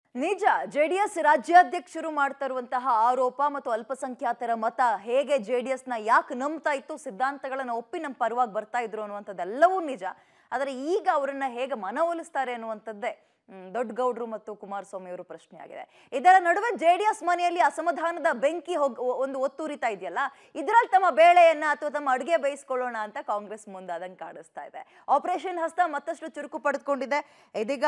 ನಿಜ ಜೆಡಿಎಸ್ ರಾಜ್ಯಾಧ್ಯಕ್ಷರು ಮಾಡ್ತಾ ಇರುವಂತಹ ಆರೋಪ ಮತ್ತು ಅಲ್ಪಸಂಖ್ಯಾತರ ಮತ ಹೇಗೆ ಜೆಡಿಎಸ್ ನ ಯಾಕೆ ನಂಬ್ತಾ ಇತ್ತು ಸಿದ್ಧಾಂತಗಳನ್ನ ಒಪ್ಪಿ ನಮ್ಮ ಪರವಾಗಿ ಬರ್ತಾ ಇದ್ರು ಅನ್ನುವಂಥದ್ದೆಲ್ಲವೂ ನಿಜ ಆದರೆ ಈಗ ಅವರನ್ನ ಹೇಗೆ ಮನವೊಲಿಸ್ತಾರೆ ಅನ್ನುವಂಥದ್ದೇ ಹ್ಮ್, ದೊಡ್ಡ ಗೌಡ್ರು ಮತ್ತು ಕುಮಾರಸ್ವಾಮಿ ಅವರು ಪ್ರಶ್ನೆ ಆಗಿದೆ ಇದರ ನಡುವೆ ಜೆಡಿಎಸ್ ಮನೆಯಲ್ಲಿ ಅಸಮಾಧಾನದ ಬೆಂಕಿ ಹೋಗ್ ಒಂದು ಒತ್ತುರಿತಾ ಇದೆಯಲ್ಲ ಇದರಲ್ಲಿ ತಮ್ಮ ಬೇಳೆಯನ್ನ ಅಥವಾ ತಮ್ಮ ಅಡುಗೆ ಬೇಯಿಸ್ಕೊಳ್ಳೋಣ ಅಂತ ಕಾಂಗ್ರೆಸ್ ಮುಂದಾದಂಗೆ ಕಾಣಿಸ್ತಾ ಇದೆ ಆಪರೇಷನ್ ಹಸ್ತ ಮತ್ತಷ್ಟು ಚುರುಕು ಪಡೆದುಕೊಂಡಿದೆ ಇದೀಗ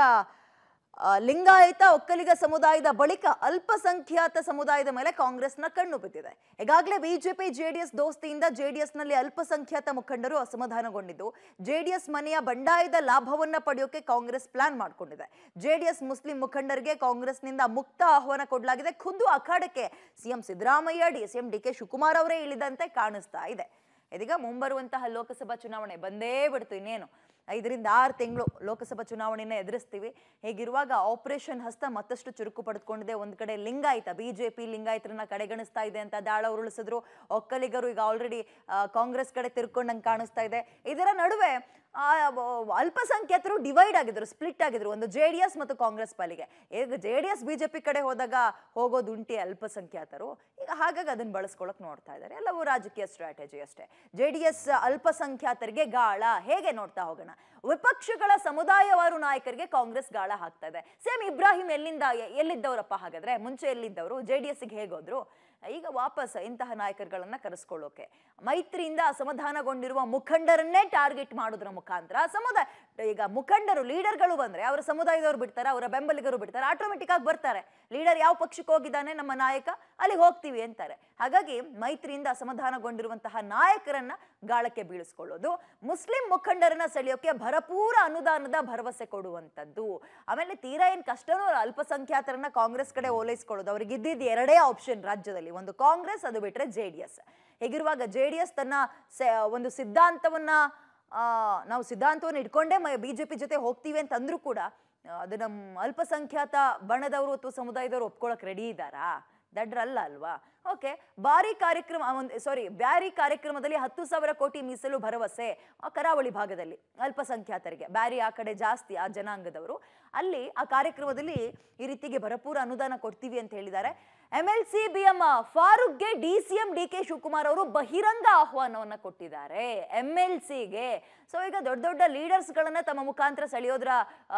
ಆ, ಲಿಂಗಾಯತ ಒಕ್ಕಲಿಗ ಸಮುದಾಯದ ಬಳಿಕ ಅಲ್ಪಸಂಖ್ಯಾತ ಸಮುದಾಯದ ಮೇಲೆ ಕಾಂಗ್ರೆಸ್ನ ಕಣ್ಣು ಬಿದ್ದಿದೆ ಈಗಾಗಲೇ ಬಿಜೆಪಿ ಜೆಡಿಎಸ್ ದೋಸ್ತಿಯಿಂದ ಜೆಡಿಎಸ್ನಲ್ಲಿ ಅಲ್ಪಸಂಖ್ಯಾತ ಮುಖಂಡರು ಅಸಮಾಧಾನಗೊಂಡಿದ್ದು ಜೆಡಿಎಸ್ ಮನೆಯ ಬಂಡಾಯದ ಲಾಭವನ್ನ ಪಡೆಯೋಕೆ ಕಾಂಗ್ರೆಸ್ ಪ್ಲಾನ್ ಮಾಡಿಕೊಂಡಿದೆ ಜೆಡಿಎಸ್ ಮುಸ್ಲಿಂ ಮುಖಂಡರಿಗೆ ಕಾಂಗ್ರೆಸ್ನಿಂದ ಮುಕ್ತ ಆಹ್ವಾನ ಕೊಡಲಾಗಿದೆ ಖುದ್ದು ಅಖಾಡಕ್ಕೆ CM Siddaramaiah DCM D K Shivakumar ಅವರೇ ಇಳಿದಂತೆ ಕಾಣಿಸ್ತಾ ಇದೆ ಇದೀಗ ಮುಂಬರುವಂತಹ ಲೋಕಸಭಾ ಚುನಾವಣೆ ಬಂದೇ ಬಿಡ್ತು ಇನ್ನೇನು ಐದರಿಂದ ಆರು ತಿಂಗಳು ಲೋಕಸಭಾ ಚುನಾವಣೆನ ಎದುರಿಸ್ತೀವಿ ಹೀಗಿರುವಾಗ ಆಪರೇಷನ್ ಹಸ್ತ ಮತ್ತಷ್ಟು ಚುರುಕು ಪಡೆದುಕೊಂಡಿದೆ ಒಂದ್ ಕಡೆ ಲಿಂಗಾಯತ ಬಿಜೆಪಿ ಲಿಂಗಾಯತರನ್ನ ಕಡೆಗಣಿಸ್ತಾ ಇದೆ ಅಂತ ದಾಳ ಉರುಳಿಸಿದ್ರು ಒಕ್ಕಲಿಗರು ಈಗ ಆಲ್ರೆಡಿ ಕಾಂಗ್ರೆಸ್ ಕಡೆ ತಿರ್ಕೊಂಡಂಗೆ ಕಾಣಿಸ್ತಾ ಇದೆ ಇದರ ನಡುವೆ ಆ, ಬ- ಅಲ್ಪಸಂಖ್ಯಾತರು ಡಿವೈಡ್ ಆಗಿದ್ರು ಸ್ಪ್ಲಿಟ್ ಆಗಿದ್ರು ಒಂದು ಜೆ ಡಿ ಎಸ್ ಮತ್ತು ಕಾಂಗ್ರೆಸ್ ಪಾಲಿಗೆ ಈಗ ಜೆ ಡಿ ಎಸ್ ಬಿಜೆಪಿ ಕಡೆ ಹೋದಾಗ ಹೋಗೋದುಂಟಿ ಅಲ್ಪಸಂಖ್ಯಾತರು ಈಗ ಹಾಗಾಗಿ ಅದನ್ನ ಬಳಸ್ಕೊಳಕ್ ನೋಡ್ತಾ ಇದ್ದಾರೆ ಎಲ್ಲವೂ ರಾಜಕೀಯ ಸ್ಟ್ರಾಟಜಿ ಅಷ್ಟೇ ಜೆ ಡಿ ಎಸ್ ಅಲ್ಪಸಂಖ್ಯಾತರಿಗೆ ಗಾಳ ಹೇಗೆ ನೋಡ್ತಾ ಹೋಗೋಣ ವಿಪಕ್ಷಗಳ ಸಮುದಾಯವಾರು ನಾಯಕರಿಗೆ ಕಾಂಗ್ರೆಸ್ ಗಾಳ ಹಾಕ್ತಾ ಇದೆ ಸೇಮ್ ಇಬ್ರಾಹಿಂ ಎಲ್ಲಿಂದ ಎ- ಎಲ್ಲಿದ್ದವರಪ್ಪ ಹಾಗಾದ್ರೆ ಮುಂಚೆ ಎಲ್ಲಿದ್ದವರು ಜೆ ಡಿ ಎಸ್ಗೆ ಹೇಗೋದ್ರು ಈಗ ವಾಪಸ್ ಇಂತಹ ನಾಯಕರುಗಳನ್ನ ಕರೆಸ್ಕೊಳ್ಳೋಕೆ ಮೈತ್ರಿಯಿಂದ ಅಸಮಾಧಾನಗೊಂಡಿರುವ ಮುಖಂಡರನ್ನೇ ಟಾರ್ಗೆಟ್ ಮಾಡೋದ್ರ ಮುಖಾಂತರ ಸಮುದಾಯ ಈಗ ಮುಖಂಡರು ಲೀಡರ್ಗಳು ಬಂದ್ರೆ ಅವರ ಸಮುದಾಯದವರು ಬಿಡ್ತಾರೆ ಅವರ ಬೆಂಬಲಿಗರು ಬಿಡ್ತಾರೆ ಆಟೋಮೆಟಿಕ್ ಆಗಿ ಬರ್ತಾರೆ ಲೀಡರ್ ಯಾವ ಪಕ್ಷಕ್ಕೆ ಹೋಗಿದ್ದಾನೆ ನಮ್ಮ ನಾಯಕ ಅಲ್ಲಿಗೆ ಹೋಗ್ತೀವಿ ಅಂತಾರೆ ಹಾಗಾಗಿ ಮೈತ್ರಿಯಿಂದ ಅಸಮಾಧಾನಗೊಂಡಿರುವಂತಹ ನಾಯಕರನ್ನ ಗಾಳಕ್ಕೆ ಬೀಳಿಸ್ಕೊಳ್ಳೋದು ಮುಸ್ಲಿಂ ಮುಖಂಡರನ್ನ ಸೆಳೆಯೋಕೆ ಭರಪೂರ ಅನುದಾನದ ಭರವಸೆ ಕೊಡುವಂಥದ್ದು ಆಮೇಲೆ ತೀರಾ ಏನ್ ಕಷ್ಟನೂ ಅಲ್ಲ, ಅಲ್ಪಸಂಖ್ಯಾತರನ್ನ ಕಾಂಗ್ರೆಸ್ ಕಡೆ ಓಲೈಸ್ಕೊಳ್ಳೋದು ಅವ್ರಿಗೆ ಇದ್ದಿದ್ದು ಎರಡೇ ಆಪ್ಷನ್ ರಾಜ್ಯದಲ್ಲಿ ಒಂದು ಕಾಂಗ್ರೆಸ್ ಅದು ಬಿಟ್ರೆ ಜೆ ಡಿ ಎಸ್ ಹೀಗಿರುವಾಗ ಜೆ ಡಿ ಎಸ್ ತನ್ನ ಸೆ- ಒಂದು ಸಿದ್ಧಾಂತವನ್ನ ಆ, ನಾವು ಸಿದ್ಧಾಂತವನ್ನು ಇಟ್ಕೊಂಡೇ ಬಿಜೆಪಿ ಜೊತೆ ಹೋಗ್ತೀವಿ ಅಂತಂದ್ರೂ ಕೂಡ ಆ, ಅದು ನಮ್ಮ ಅಲ್ಪಸಂಖ್ಯಾತ ಬಣದವರು ಅಥವಾ ಸಮುದಾಯದವರು ಒಪ್ಕೊಳಕ್ ರೆಡಿ ಇದ್ದಾರಾ ದಡ್ರಲ್ಲ ಅಲ್ವಾ ಓಕೆ ಬಾರಿ ಕಾರ್ಯಕ್ರಮ ಒಂದು ಸಾರಿ ಬ್ಯಾರಿ ಕಾರ್ಯಕ್ರಮದಲ್ಲಿ ಹತ್ತು ಸಾವಿರ ಕೋಟಿ ಮೀಸಲು ಭರವಸೆ ಆ ಕರಾವಳಿ ಭಾಗದಲ್ಲಿ ಅಲ್ಪಸಂಖ್ಯಾತರಿಗೆ ಬ್ಯಾರಿ ಆ ಕಡೆ ಜಾಸ್ತಿ ಆ ಜನಾಂಗದವರು ಅಲ್ಲಿ ಆ ಕಾರ್ಯಕ್ರಮದಲ್ಲಿ ಈ ರೀತಿಗೆ ಭರಪೂರ ಅನುದಾನ ಕೊಡ್ತೀವಿ ಅಂತ ಹೇಳಿದ್ದಾರೆ M L C B M ಫಾರೂಕ್ಗೆ D C M D K Shivakumar ಅವರು ಬಹಿರಂಗ ಆಹ್ವಾನವನ್ನ ಕೊಟ್ಟಿದ್ದಾರೆ ಎಂ ಎಲ್ ಸಿಗೆ ಸೊ ಈಗ ದೊಡ್ಡ ದೊಡ್ಡ ಲೀಡರ್ಸ್ಗಳನ್ನ ತಮ್ಮ ಮುಖಾಂತರ ಸೆಳೆಯೋದ್ರ ಆ,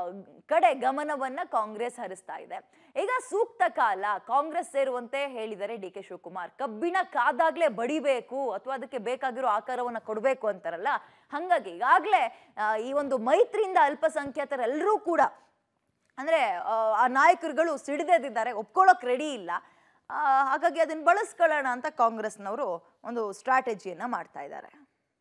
ಕಡೆ ಗಮನವನ್ನ ಕಾಂಗ್ರೆಸ್ ಹರಿಸ್ತಾ ಇದೆ ಈಗ ಸೂಕ್ತ ಕಾಲ ಕಾಂಗ್ರೆಸ್ ಸೇರುವಂತೆ ಹೇಳಿದ್ದಾರೆ ಡಿ ಕೆ ಶಿವಕುಮಾರ್ ಕಬ್ಬಿಣ ಕಾದಾಗ್ಲೇ ಬಡಿಬೇಕು ಅಥವಾ ಅದಕ್ಕೆ ಬೇಕಾಗಿರೋ ಆಕಾರವನ್ನ ಕೊಡಬೇಕು ಅಂತಾರಲ್ಲ ಹಂಗಾಗಿ ಈಗಾಗಲೇ ಈ ಒಂದು ಮೈತ್ರಿಯಿಂದ ಅಲ್ಪಸಂಖ್ಯಾತರೆಲ್ಲರೂ ಕೂಡ ಅಂದ್ರೆ ಆ, ಆ ನಾಯಕರುಗಳು ಸಿಡಿದೆದಿದ್ದಾರೆ ಒಪ್ಕೊಳ್ಳೋಕ್ ರೆಡಿ ಇಲ್ಲ ಆ, ಹಾಗಾಗಿ ಅದನ್ನ ಬಳಸ್ಕೊಳ್ಳೋಣ ಅಂತ ಕಾಂಗ್ರೆಸ್ನವರು ಒಂದು ಸ್ಟ್ರಾಟಜಿಯನ್ನ ಮಾಡ್ತಾ ಇದ್ದಾರೆ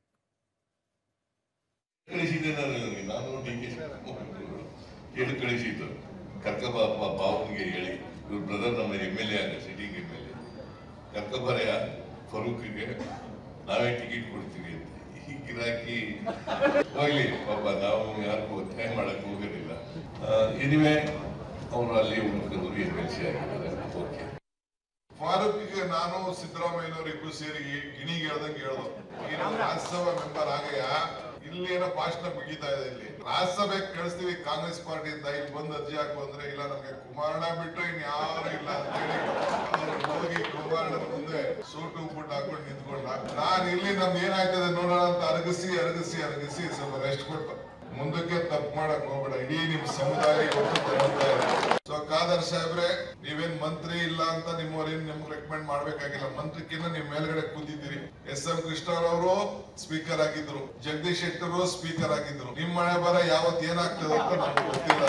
ಕಳಿಸಿದ್ದೆ ನಾನು ಇವನಿಗೆ. ನಾನು ಡಿ ಕೆ ಹೇಳಿ ಕಳಿಸಿದ್ದು ಕರ್ಕಬ ಬಾವನಿಗೆ ಹೇಳಿ ಇವ್ರ ಬ್ರದರ್ ನಮ್ಮ ಎಮ್ ಎಲ್ ಎ ಆಗ ಸಿಟಿಂಗ್ ಎಮ್ ಎಲ್ ಎ ಕರ್ಕಬರೆಯ ಫರೂಕ್ಗೆ ನಾವೇ ಟಿಕೆಟ್ ಕೊಡ್ತೀವಿ ಅಂತ ಈ ಗಿರಾಕಿ ಹೋಗ್ಲಿ ಪಾಪ ನಾವು ಯಾರಿಗೂ ಒತ್ತಾಯ ಮಾಡಕ್ ಹೋಗೋದಿಲ್ಲ ಎನಿವೆ ಅವರು ಅಲ್ಲಿ ಉಳ್ಕೊಂಡ್ರು ಎಮ್ ಎಲ್ ಸಿ ಆಗಿದ್ದಾರೆ ಓಕೆ ಫಾರೂಕ್ಗೆ ನಾನು ಸಿದ್ದರಾಮಯ್ಯನವರು ಇಬ್ರು ಸೇರಿ ಗಿಣಿಗೆ ಹೇಳ್ದಂಗೆ ಹೇಳ್ದು ನೀನು ರಾಜ್ಯಸಭಾ ಮೆಂಬರ್ ಆಗಯ್ಯ ಇಲ್ಲಿ ಏನೋ ಭಾಷಣ ಮುಗಿತಾ ಇದೆ ಇಲ್ಲಿ ರಾಜ್ಯಸಭೆಗೆ ಕಳಿಸ್ತೀವಿ ಕಾಂಗ್ರೆಸ್ ಪಾರ್ಟಿಯಿಂದ ಇಲ್ಲಿ ಬಂದು ಅರ್ಜಿ ಹಾಕು ಅಂದ್ರೆ ಇಲ್ಲ ನಮ್ಗೆ ಕುಮಾರಣ್ಣ ಬಿಟ್ರೆ ಇನ್ ಯಾರು ಇಲ್ಲ ಅಂತ ಹೇಳಿ ಅವ್ರು ಹೋಗಿ ಕುಮಾರಣ್ಣ ಮುಂದೆ ಸೂಟು ಬುಟ್ ಹಾಕೊಂಡು ನಿಂತ್ಕೊಂಡ ನಾನ್ ಇಲ್ಲಿ ನಮ್ದು ಏನಾಗ್ತದೆ ನೋಡೋಣ ಅಂತ ಅರಗಿಸಿ ಅರಗಿಸಿ ಅರಗಿಸಿ ಸ್ವಲ್ಪ ರೆಸ್ಟ್ ಕೊಟ್ಟು ಮುಂದಕ್ಕೆ ತಪ್ಪು ಮಾಡಕ್ ಹೋಗ್ಬೇಡ ಇಡೀ ನಿಮ್ ಸಮುದಾಯ ಒಟ್ಟು ತಗೊಳ್ತಾ ಇದೆ ಸೊ ಖಾದರ್ ಸಾಹೇಬ್ರೆ ನೀವೇನ್ ಮಂತ್ರಿ ಇಲ್ಲ ಅಂತ ನಿಮ್ಮವ್ರೇನ್ ನಿಮ್ಗೆ ರೆಕಮೆಂಡ್ ಮಾಡ್ಬೇಕಾಗಿಲ್ಲ ಮಂತ್ರಿಕಿನ್ನ ನಿಮ್ ಮೇಲ್ಗಡೆ ಕೂತಿದ್ದೀರಿ ಎಸ್ ಎಂ ಕೃಷ್ಣರವರು ಸ್ಪೀಕರ್ ಆಗಿದ್ರು ಜಗದೀಶ್ ಶೆಟ್ಟರು ಸ್ಪೀಕರ್ ಆಗಿದ್ರು ನಿಮ್ ಮನೆ ಬರ ಯಾವತ್ ಏನಾಗ್ತದೆ ಅಂತ ನಮ್ಗೆ ಗೊತ್ತಿಲ್ಲ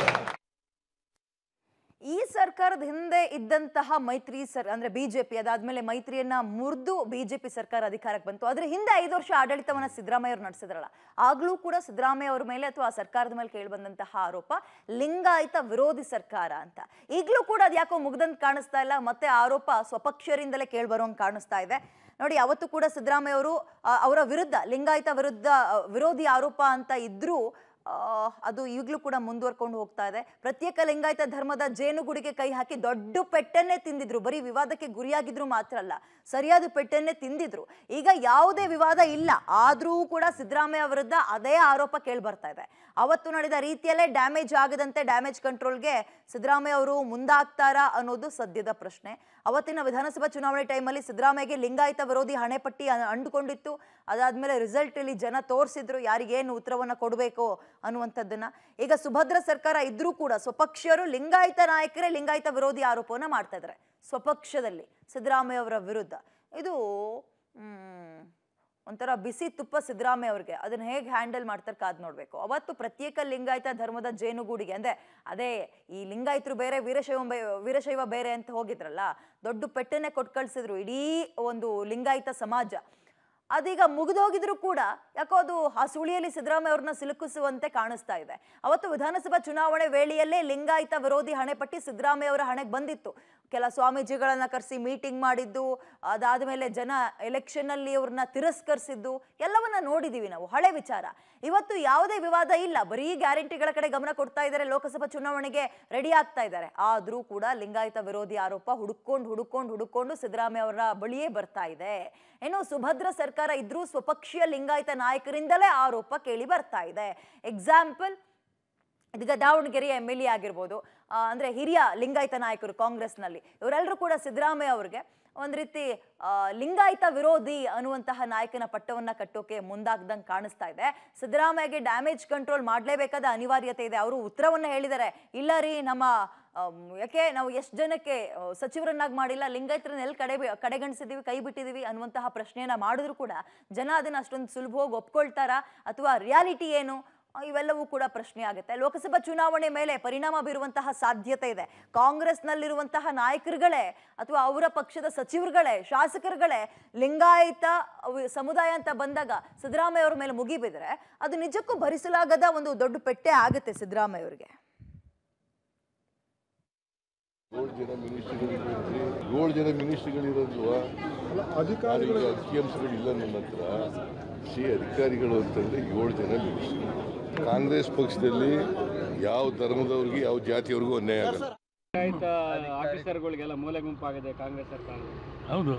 ಈ ಸರ್ಕಾರದ ಹಿಂದೆ ಇದ್ದಂತಹ ಮೈತ್ರಿ ಸರ್ ಅಂದ್ರೆ ಬಿಜೆಪಿ ಅದಾದ್ಮೇಲೆ ಮೈತ್ರಿಯನ್ನ ಮುರಿದು ಬಿಜೆಪಿ ಸರ್ಕಾರ ಅಧಿಕಾರಕ್ಕೆ ಬಂತು ಅದ್ರ ಹಿಂದೆ ಐದು ವರ್ಷ ಆಡಳಿತವನ್ನ ಸಿದ್ದರಾಮಯ್ಯ ಅವರು ನಡೆಸಿದ್ರಲ್ಲ ಆಗ್ಲೂ ಕೂಡ ಸಿದ್ದರಾಮಯ್ಯ ಅವ್ರ ಮೇಲೆ ಅಥವಾ ಆ ಸರ್ಕಾರದ ಮೇಲೆ ಕೇಳಿ ಬಂದಂತಹ ಆರೋಪ ಲಿಂಗಾಯತ ವಿರೋಧಿ ಸರ್ಕಾರ ಅಂತ ಈಗಲೂ ಕೂಡ ಅದು ಯಾಕೋ ಮುಗ್ದಂತ ಕಾಣಿಸ್ತಾ ಇಲ್ಲ ಮತ್ತೆ ಆರೋಪ ಸ್ವಪಕ್ಷರಿಂದಲೇ ಕೇಳಿ ಬರೋಂಗ್ ಕಾಣಿಸ್ತಾ ಇದೆ ನೋಡಿ ಅವತ್ತು ಕೂಡ ಸಿದ್ದರಾಮಯ್ಯ ಅವರು ಆ, ಅವರ ವಿರುದ್ಧ ಲಿಂಗಾಯತ ವಿರುದ್ಧ ಆ, ವಿರೋಧಿ ಆರೋಪ ಅಂತ ಇದ್ರೂ ಆ, ಅದು ಈಗಲೂ ಕೂಡ ಮುಂದುವರ್ಕೊಂಡು ಹೋಗ್ತಾ ಇದೆ ಪ್ರತ್ಯೇಕ ಲಿಂಗಾಯತ ಧರ್ಮದ ಜೇನುಗುಡಿಗೆ ಕೈ ಹಾಕಿ ದೊಡ್ಡ ಪೆಟ್ಟನ್ನೇ ತಿಂದಿದ್ರು ಬರೀ ವಿವಾದಕ್ಕೆ ಗುರಿಯಾಗಿದ್ರು ಮಾತ್ರ ಅಲ್ಲ ಸರಿಯಾದ ಪೆಟ್ಟನ್ನೇ ತಿಂದಿದ್ರು ಈಗ ಯಾವುದೇ ವಿವಾದ ಇಲ್ಲ ಆದ್ರೂ ಕೂಡ ಸಿದ್ದರಾಮಯ್ಯ ವಿರುದ್ಧ ಅದೇ ಆರೋಪ ಕೇಳಿ ಬರ್ತಾ ಇದೆ ಅವತ್ತು ನಡೆದ ರೀತಿಯಲ್ಲೇ ಡ್ಯಾಮೇಜ್ ಆಗದಂತೆ ಡ್ಯಾಮೇಜ್ ಕಂಟ್ರೋಲ್ಗೆ ಸಿದ್ದರಾಮಯ್ಯ ಅವರು ಮುಂದಾಗ್ತಾರಾ ಅನ್ನೋದು ಸದ್ಯದ ಪ್ರಶ್ನೆ ಅವತ್ತಿನ ವಿಧಾನಸಭಾ ಚುನಾವಣೆ ಟೈಮಲ್ಲಿ ಸಿದ್ದರಾಮಯ್ಯಗೆ ಲಿಂಗಾಯತ ವಿರೋಧಿ ಹಣೆಪಟ್ಟಿ ಅ- ಅಂದುಕೊಂಡಿತ್ತು ಅದಾದ್ಮೇಲೆ ರಿಸಲ್ಟ್ ಇಲ್ಲಿ ಜನ ತೋರಿಸಿದ್ರು ಯಾರಿಗೇನು ಉತ್ತರವನ್ನ ಕೊಡಬೇಕು ಅನ್ನುವಂಥದ್ದನ್ನ ಈಗ ಸುಭದ್ರ ಸರ್ಕಾರ ಇದ್ರೂ ಕೂಡ ಸ್ವಪಕ್ಷೀಯರು ಲಿಂಗಾಯತ ನಾಯಕರೇ ಲಿಂಗಾಯತ ವಿರೋಧಿ ಆರೋಪವನ್ನ ಮಾಡ್ತಾ ಇದ್ದಾರೆ ಸ್ವಪಕ್ಷದಲ್ಲಿ ಸಿದ್ದರಾಮಯ್ಯ ಅವರ ವಿರುದ್ಧ ಇದು ಮ್, ಒಂಥರ ಬಿಸಿ ತುಪ್ಪ ಸಿದ್ದರಾಮಯ್ಯ ಅವ್ರಿಗೆ ಅದನ್ನ ಹೇಗೆ ಹ್ಯಾಂಡಲ್ ಮಾಡ್ತಾರೆ ಕಾದ್ ನೋಡ್ಬೇಕು ಅವತ್ತು ಪ್ರತ್ಯೇಕ ಲಿಂಗಾಯತ ಧರ್ಮದ ಜೇನುಗೂಡಿಗೆ ಅಂದ್ರೆ ಅದೇ ಈ ಲಿಂಗಾಯತರು ಬೇರೆ ವೀರಶೈವ ಬೇ- ವೀರಶೈವ ಬೇರೆ ಅಂತ ಹೋಗಿದ್ರಲ್ಲ ದೊಡ್ಡ ಪೆಟ್ಟನ್ನೇ ಕೊಟ್ಟು ಕಳ್ಸಿದ್ರು ಇಡೀ ಒಂದು ಲಿಂಗಾಯತ ಸಮಾಜ ಅದೀಗ ಮುಗಿದೋಗಿದ್ರು ಕೂಡ ಯಾಕೋ ಅದು ಆ ಸುಳಿಯಲ್ಲಿ ಸಿದ್ದರಾಮಯ್ಯ ಅವ್ರನ್ನ ಸಿಲುಕಿಸುವಂತೆ ಕಾಣಿಸ್ತಾ ಇದೆ ಅವತ್ತು ವಿಧಾನಸಭಾ ಚುನಾವಣೆ ವೇಳೆಯಲ್ಲೇ ಲಿಂಗಾಯತ ವಿರೋಧಿ ಹಣೆಪಟ್ಟಿ ಸಿದ್ದರಾಮಯ್ಯ ಅವರ ಹಣೆಗೆ ಬಂದಿತ್ತು ಕೆಲ ಸ್ವಾಮೀಜಿಗಳನ್ನ ಕರೆಸಿ ಮೀಟಿಂಗ್ ಮಾಡಿದ್ದು ಅದಾದ್ಮೇಲೆ ಜನ ಎಲೆಕ್ಷನ್ ಅಲ್ಲಿ ಅವ್ರನ್ನ ತಿರಸ್ಕರಿಸಿದ್ದು ಎಲ್ಲವನ್ನ ನೋಡಿದೀವಿ ನಾವು ಹಳೆ ವಿಚಾರ ಇವತ್ತು ಯಾವುದೇ ವಿವಾದ ಇಲ್ಲ ಬರೀ ಗ್ಯಾರಂಟಿಗಳ ಕಡೆ ಗಮನ ಕೊಡ್ತಾ ಇದ್ದಾರೆ ಲೋಕಸಭಾ ಚುನಾವಣೆಗೆ ರೆಡಿ ಆಗ್ತಾ ಇದ್ದಾರೆ ಆದ್ರೂ ಕೂಡ ಲಿಂಗಾಯತ ವಿರೋಧಿ ಆರೋಪ ಹುಡುಕೊಂಡು ಹುಡುಕೊಂಡು ಹುಡುಕೊಂಡು ಸಿದ್ದರಾಮಯ್ಯ ಅವರ ಬಳಿಯೇ ಬರ್ತಾ ಇದೆ ಇನ್ನು ಸುಭದ್ರ ಸರ್ಕಾರ ಇದ್ರೂ ಸ್ವಪಕ್ಷೀಯ ಲಿಂಗಾಯತ ನಾಯಕರಿಂದಲೇ ಆರೋಪ ಕೇಳಿ ಬರ್ತಾ ಇದೆ ಎಕ್ಸಾಂಪಲ್ ಇದೀಗ ದಾವಣಗೆರೆಯ ಎಮ್ ಎಲ್ ಎ ಆಗಿರ್ಬೋದು ಆ, ಅಂದ್ರೆ ಹಿರಿಯ ಲಿಂಗಾಯತ ನಾಯಕರು ಕಾಂಗ್ರೆಸ್ನಲ್ಲಿ ಇವರೆಲ್ಲರೂ ಕೂಡ ಸಿದ್ದರಾಮಯ್ಯ ಅವರಿಗೆ ಒಂದ್ ರೀತಿ ಆ, ಲಿಂಗಾಯತ ವಿರೋಧಿ ಅನ್ನುವಂತಹ ನಾಯಕನ ಪಟ್ಟವನ್ನ ಕಟ್ಟೋಕೆ ಮುಂದಾಗ್ದಂಗೆ ಕಾಣಿಸ್ತಾ ಇದೆ ಸಿದ್ದರಾಮಯ್ಯಗೆ ಡ್ಯಾಮೇಜ್ ಕಂಟ್ರೋಲ್ ಮಾಡಲೇಬೇಕಾದ ಅನಿವಾರ್ಯತೆ ಇದೆ ಅವರು ಉತ್ತರವನ್ನ ಹೇಳಿದ್ದಾರೆ ಇಲ್ಲ ರೀ ನಮ್ಮ ಆಮ್, ಯಾಕೆ ನಾವು ಎಷ್ಟು ಜನಕ್ಕೆ ಆ, ಸಚಿವರನ್ನಾಗಿ ಮಾಡಿಲ್ಲ ಲಿಂಗಾಯತರನ್ನ ಎಲ್ಲಿ ಕಡೆ ಕಡೆಗಣಿಸಿದೀವಿ ಕೈ ಬಿಟ್ಟಿದೀವಿ ಅನ್ನುವಂತಹ ಪ್ರಶ್ನೆಯನ್ನ ಮಾಡಿದ್ರು ಕೂಡ ಜನ ಅದನ್ನ ಅಷ್ಟೊಂದು ಸುಲಭವಾಗಿ ಒಪ್ಕೊಳ್ತಾರಾ ಅಥವಾ ರಿಯಾಲಿಟಿ ಏನು ಆ, ಇವೆಲ್ಲವೂ ಕೂಡ ಪ್ರಶ್ನೆ ಆಗುತ್ತೆ ಲೋಕಸಭಾ ಚುನಾವಣೆ ಮೇಲೆ ಪರಿಣಾಮ ಬೀರುವಂತಹ ಸಾಧ್ಯತೆ ಇದೆ ಕಾಂಗ್ರೆಸ್ನಲ್ಲಿರುವಂತಹ ನಾಯಕರುಗಳೇ ಅಥವಾ ಅವರ ಪಕ್ಷದ ಸಚಿವರುಗಳೇ ಶಾಸಕರುಗಳೇ ಲಿಂಗಾಯತ ಅವ್- ಸಮುದಾಯ ಅಂತ ಬಂದಾಗ ಸಿದ್ದರಾಮಯ್ಯ ಅವ್ರ ಮೇಲೆ ಮುಗಿಬಿದ್ರೆ ಅದು ನಿಜಕ್ಕೂ ಭರಿಸಲಾಗದ ಒಂದು ದೊಡ್ಡ ಪೆಟ್ಟೆ ಆಗುತ್ತೆ ಸಿದ್ದರಾಮಯ್ಯ ಅವರಿಗೆ ಏಳು ಜನ ಮಿನಿಸ್ಟ್ರಿಗಳಿರೋದ್ರಿ ಏಳು ಜನ ಮಿನಿಸ್ಟ್ರಿಗಳಿರೋದ್ವಾ ಅಧಿಕಾರಿಗಳು ಇಲ್ಲ ನನ್ನ ಹತ್ರ ಸಿ ಅಧಿಕಾರಿಗಳು ಅಂತಂದ್ರೆ ಏಳು ಜನ ಮಿನಿಸ್ಟ್ರಿ ಕಾಂಗ್ರೆಸ್ ಪಕ್ಷದಲ್ಲಿ ಯಾವ ಧರ್ಮದವ್ರಿಗೆ ಯಾವ ಜಾತಿಯವ್ರಿಗೂ ಅನ್ಯಾಯ ಆಗಲ್ಲ ಆಯ್ತ ಆಫೀಸರ್ಗಳಿಗೆಲ್ಲ ಮೂಲೆ ಗುಂಪಾಗಿದೆ ಕಾಂಗ್ರೆಸ್ ಸರ್ಕಾರ ಹೌದು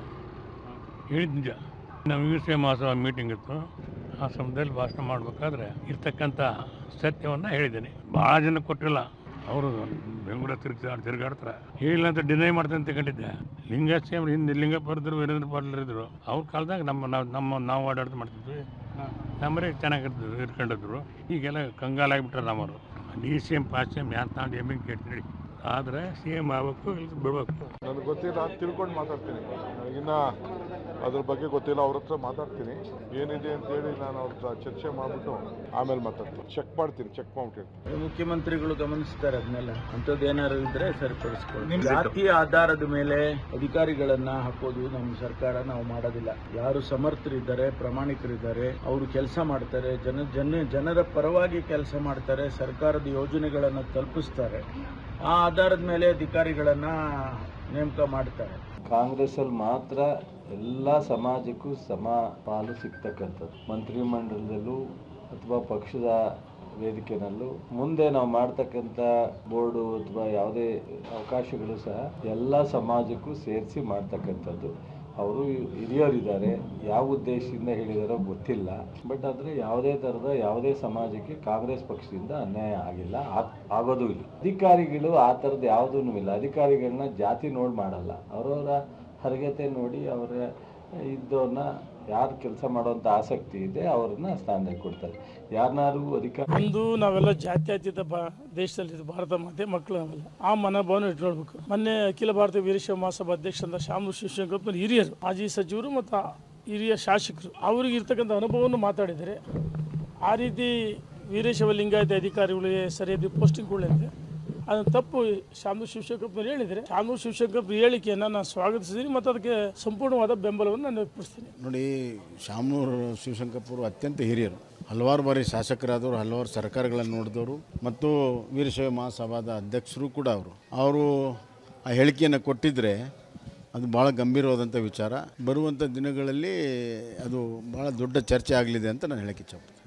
ಹೇಳಿದ ನಿಜ ನಮ್ಮ ವೀರಶೈವ ಮಹಾಸಭಾ ಮೀಟಿಂಗ್ ಇತ್ತು ಆ ಸಮಯದಲ್ಲಿ ಭಾಷಣ ಮಾಡಬೇಕಾದ್ರೆ ಇರ್ತಕ್ಕಂಥ ಸತ್ಯವನ್ನು ಹೇಳಿದ್ದೀನಿ ಭಾಳ ಜನ ಕೊಟ್ಟಿಲ್ಲ ಅವರು ಬೆಂಗಳೂರು ತಿರುಗಿ ತಿರುಗಾಡ್ತಾರೆ ಹೇಳಿಲ್ಲ ಅಂತ ಡಿನೈ ಮಾಡ್ತಾರೆ ಅಂತ ಕಂಡಿದ್ದೆ ಲಿಂಗಾಶ್ರಮ ಹಿಂದೆ ಲಿಂಗಪ್ಪ ಇದ್ರು ವೀರೇಂದ್ರ ಪಾಟೀಲ್ ಇದ್ರು ಅವ್ರ ಕಾಲದಾಗ ನಮ್ಮ ನಾವು ನಮ್ಮ ನಾವು ಓಡಾಡ್ದು ಮಾಡ್ತಿದ್ವಿ ನಮ್ಮರೇ ಚೆನ್ನಾಗಿರ್ತಿದ್ರು ಇರ್ಕೊಂಡಿದ್ರು ಈಗೆಲ್ಲ ಕಂಗಾಲಾಗ್ಬಿಟ್ರೆ ನಮ್ಮವರು ಡಿ ಸಿ ಎಮ್ ಪಾಸ್ ಎಮ್ ಯಾರು ತಾಂಡು ಎಮ್ಮಿಂಗ್ ಕೇಳ್ತೀನಿ ಆದರೆ ಸಿ ಎಮ್ ಆಗ್ಬೇಕು ಇಲ್ಲ ಬಿಡ್ಬೇಕು ನನಗೆ ಗೊತ್ತಿಲ್ಲ ತಿಳ್ಕೊಂಡು ಮಾತಾಡ್ತೀನಿ ನನಗಿನ್ನ ಅದ್ರ ಬಗ್ಗೆ ಗೊತ್ತಿಲ್ಲ ಅವ್ರ ಹತ್ರ ಮಾತಾಡ್ತೀನಿ ಏನಿದೆ ಅಂತೇಳಿ ನಾನು ಅವ್ರ ಹತ್ರ ಚರ್ಚೆ ಮಾಡಿಬಿಟ್ಟು ಆಮೇಲೆ ಮಾತಾಡ್ತೀನಿ ಚೆಕ್ ಮಾಡ್ತೀನಿ ಚೆಕ್ ಮಾಡ್ಬಿಟ್ಟಿರ್ತೀನಿ ಮುಖ್ಯಮಂತ್ರಿಗಳು ಗಮನಿಸ್ತಾರೆ ಅದನ್ನೆಲ್ಲ ಅಂಥದ್ದು ಏನಾದ್ರು ಇದ್ರೆ ಸರಿಪಡಿಸ್ಕೊಳ್ಳಿ ಜಾತಿಯ ಆಧಾರದ ಮೇಲೆ ಅಧಿಕಾರಿಗಳನ್ನ ಹಾಕೋದು ನಮ್ಮ ಸರ್ಕಾರ ನಾವು ಮಾಡೋದಿಲ್ಲ ಯಾರು ಸಮರ್ಥರಿದ್ದಾರೆ ಪ್ರಾಮಾಣಿಕರಿದ್ದಾರೆ ಅವರು ಕೆಲಸ ಮಾಡ್ತಾರೆ ಜನ ಜನ ಜನರ ಪರವಾಗಿ ಕೆಲಸ ಮಾಡ್ತಾರೆ ಸರ್ಕಾರದ ಯೋಜನೆಗಳನ್ನು ತಲುಪಿಸ್ತಾರೆ ಆ ಆಧಾರದ ಮೇಲೆ ಅಧಿಕಾರಿಗಳನ್ನ ನೇಮಕ ಮಾಡ್ತಾರೆ ಕಾಂಗ್ರೆಸ್ಸಲ್ಲಿ ಮಾತ್ರ ಎಲ್ಲ ಸಮಾಜಕ್ಕೂ ಸಮ ಪಾಲು ಸಿಗ್ತಕ್ಕಂಥದ್ದು ಮಂತ್ರಿಮಂಡಲದಲ್ಲೂ ಅಥವಾ ಪಕ್ಷದ ವೇದಿಕೆನಲ್ಲೂ ಮುಂದೆ ನಾವು ಮಾಡ್ತಕ್ಕಂಥ ಬೋರ್ಡು ಅಥವಾ ಯಾವುದೇ ಅವಕಾಶಗಳು ಸಹ ಎಲ್ಲ ಸಮಾಜಕ್ಕೂ ಸೇರಿಸಿ ಮಾಡ್ತಕ್ಕಂಥದ್ದು ಅವರು ಹಿರಿಯರಿದ್ದಾರೆ ಯಾವ ಉದ್ದೇಶದಿಂದ ಹೇಳಿದಾರೋ ಗೊತ್ತಿಲ್ಲ ಬಟ್ ಆದರೆ ಯಾವುದೇ ಥರದ ಯಾವುದೇ ಸಮಾಜಕ್ಕೆ ಕಾಂಗ್ರೆಸ್ ಪಕ್ಷದಿಂದ ಅನ್ಯಾಯ ಆಗಿಲ್ಲ ಆಗ್- ಆಗೋದೂ ಇಲ್ಲ ಅಧಿಕಾರಿಗಳು ಆ ಥರದ್ದು ಯಾವುದೂ ಇಲ್ಲ ಅಧಿಕಾರಿಗಳನ್ನ ಜಾತಿ ನೋಡಿ ಮಾಡಲ್ಲ ಅವರವರ ಅರ್ಹತೆ ನೋಡಿ ಅವರ ಇದ್ದವ್ರನ್ನ ಯಾರು ಕೆಲಸ ಮಾಡುವಂಥ ಆಸಕ್ತಿ ಇದೆ ಅವ್ರನ್ನ ಸ್ಥಾನದಲ್ಲಿ ಕೊಡ್ತಾರೆ ಯಾರನ್ನಾರು ಅಧಿಕಾರ ಒಂದು ನಾವೆಲ್ಲ ಜಾತ್ಯತೀತ ಬಾ ದೇಶದಲ್ಲಿ ಭಾರತ ಮಾತೆ ಮಕ್ಕಳು ನಾವೆಲ್ಲ ಆ ಮನೋಭಾವನ ಇಟ್ಕೊಳ್ಬೇಕು ಮೊನ್ನೆ ಅಖಿಲ ಭಾರತ ವೀರಶೈವ ಮಹಾಸಭಾ ಅಧ್ಯಕ್ಷರಾದ ಶಾಮರು ಶಿವಶಂಕರ್ ಹಿರಿಯರು ಮಾಜಿ ಸಚಿವರು ಮತ್ತು ಹಿರಿಯ ಶಾಸಕರು ಅವ್ರಿಗೆ ಇರ್ತಕ್ಕಂಥ ಅನುಭವವನ್ನು ಮಾತಾಡಿದ್ದಾರೆ ಆ ರೀತಿ ವೀರಶೈವ ಲಿಂಗಾಯತ ಅಧಿಕಾರಿಗಳಿಗೆ ಸರಿಯಾದ ಪೋಸ್ಟಿಂಗ್ ಕೊಡಲಿದೆ ಅದನ್ನು ತಪ್ಪು ಶಾಮರು ಶಿವಶಂಕರ್ ಹೇಳಿದರೆ ಶಾಮರು ಶಿವಶಂಕರ್ ಹೇಳಿಕೆಯನ್ನು ನಾನು ಸ್ವಾಗತಿಸಿದ್ದೀನಿ ಮತ್ತು ಅದಕ್ಕೆ ಸಂಪೂರ್ಣವಾದ ಬೆಂಬಲವನ್ನು ನಾನು ವ್ಯಕ್ತಪಡಿಸ್ತೀನಿ ನೋಡಿ ಶಾಮನೂರು ಶಿವಶಂಕರಪ್ಪರು ಅತ್ಯಂತ ಹಿರಿಯರು ಹಲವಾರು ಬಾರಿ ಶಾಸಕರಾದವರು ಹಲವಾರು ಸರ್ಕಾರಗಳನ್ನು ನೋಡಿದವರು ಮತ್ತು ವೀರಶೈವ ಮಹಾಸಭಾದ ಅಧ್ಯಕ್ಷರು ಕೂಡ ಅವರು ಅವರು ಆ ಹೇಳಿಕೆಯನ್ನು ಕೊಟ್ಟಿದ್ದರೆ ಅದು ಭಾಳ ಗಂಭೀರವಾದಂಥ ವಿಚಾರ ಬರುವಂಥ ದಿನಗಳಲ್ಲಿ ಅದು ಭಾಳ ದೊಡ್ಡ ಚರ್ಚೆ ಆಗಲಿದೆ ಅಂತ ನಾನು ಹೇಳಕ್ಕೆ ಇಚ್ಛಪಡ್ತೀನಿ